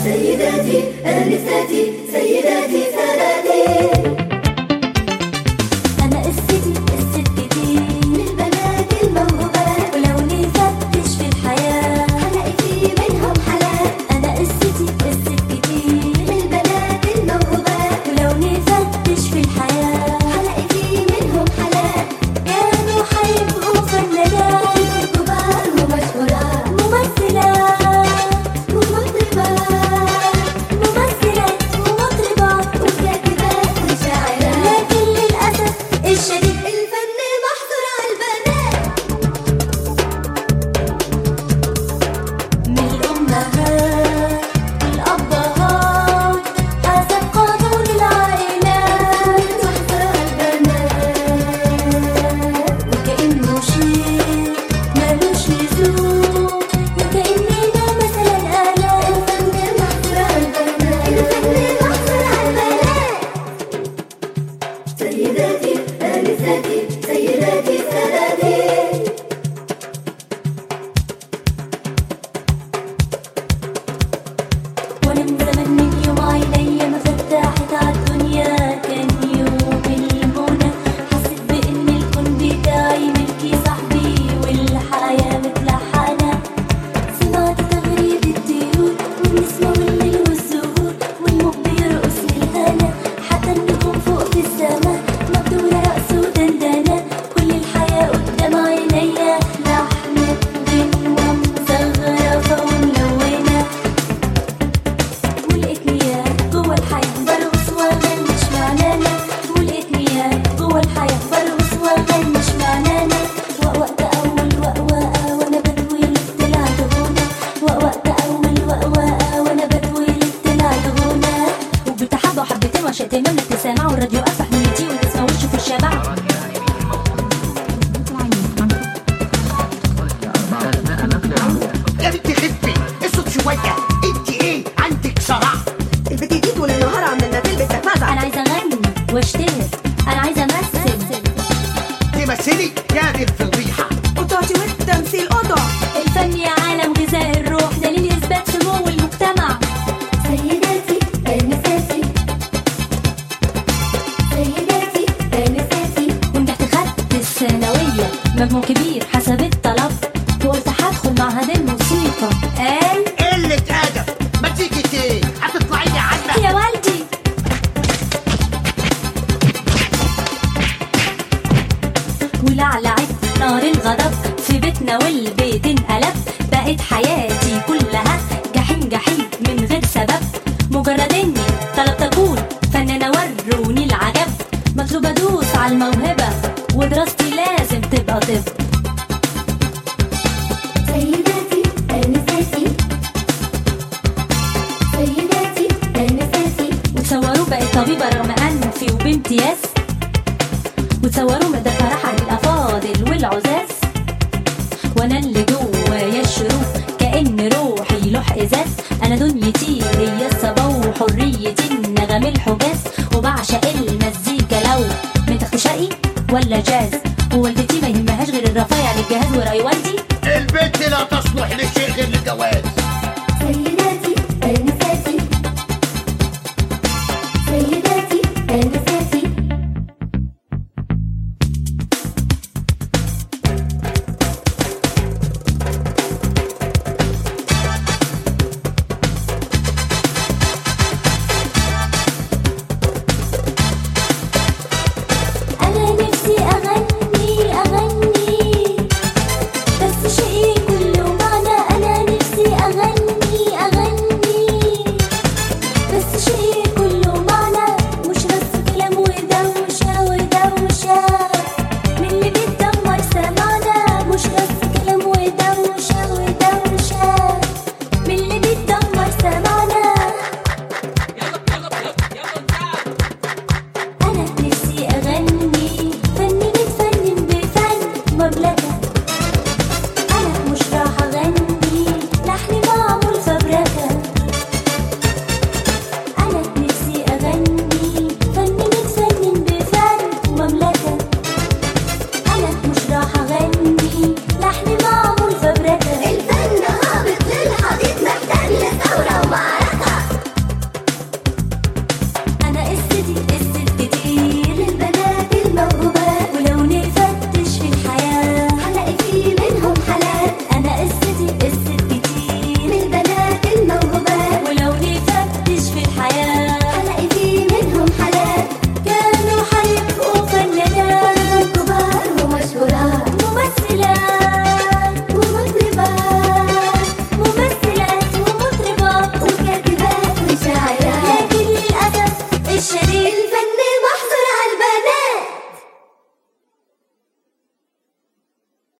سيداتي آنساتي سيداتي ساداتي أنا قصتي قصة كتير للبنات الموهوبات ولو نفتش في الحياة هلاقي في منهم حالات أنا قصتي قصة كتير للبنات الموهوبات ولو نفتش في الحياة هلاقي في منهم حالات كانوا حيبقوا فنانات كبار ومشهورات ممثلات ومطربات ممثلات ومطربات وكاتبات وشاعرات لكن للأسف الشديد الفن محظور على البنات من الأمهات والأبهات حسب قانون العائلات محظور على البنات وكأنه شيء ملوش لزوم وكأننا مثلا آلات الفن محظور على البنات الفن محظور على البنات سيداتي آنساتي سيداتي ساداتي وانا من زمان من يوم عينيا ما فتحت عالدنيا كان يوم المنى حسيت بان الكون بتاعي ملكي صاحبي والحياة متلحنة سمعت تغريد الطيور والنسمة والليل والزهور والموج بيرقص للهنا حتى النجوم فوق في السما مبدورة رقص ودندنة كل الحياة قدام عينيا لحن غنوة مزغرفة وملونة ولقيتني يا جوه الحياة برقص واغني معنانا ولقيتني يا جوه الحياة برقص واغني معنانا وقت أول وقوقة وأنا بتولد طلعت غنى وقت أول وقوقة وأنا بتولد طلعت غنى وبتحبة وحبتين وعشقتين من الابتسامة والراديو أفتح نيتي وتسمع وشه في الشارع يا بنت خفي اسكت شويه انت ايه عندك صرع البنت دي طول النهار عمالة تلبس تتمزع أنا عايزة أغني وأشتهر أنا عايزة أمثل تمثلي يا دي الفضيحه قطعتي والتمثيل قطع الفن يا عالم غذاء الروح دليل إثبات سمو المجتمع سيداتي آنساتي سيداتي آنساتي ونجحت خدت الثانوية مجموع كبير حسب الطلب وقلت هدخل معهد الموسيقى قال قله ادب ما تيجي ايه هتطلعي لي عنها يا والدي ولعلعت نار الغضب في بيتنا والبيت انقلب بقت حياتي كلها جحيم جحيم من غير سبب مجرد اني طلبت اكون فنانة وروني العجب مطلوب ادوس على الموهبة ودراستي لازم تبقى طب سيداتي آنساتي سيداتي آنساتي وتصوروا بقت طبيبة رغم أنفي وبامتياز وتصوروا مدى فرحة الأفاضل والعزاز وأنا اللي جوايا الشروق كأن روحي لوح إزاز أنا دنيتي هي الصبا وحريتي النغم الحجاز وبعشق المزيكا لو من تخت شرقي ولا جاز ووالدتي ما يهمهاش غير الرفايع للجهاز وراي والدي البنت لا تصلح لشيء غير الجواز سيداتي آنساتي سيداتي آنساتي أنا نفسي أغني أغني بس شيء كله معنى أنا نفسي أغني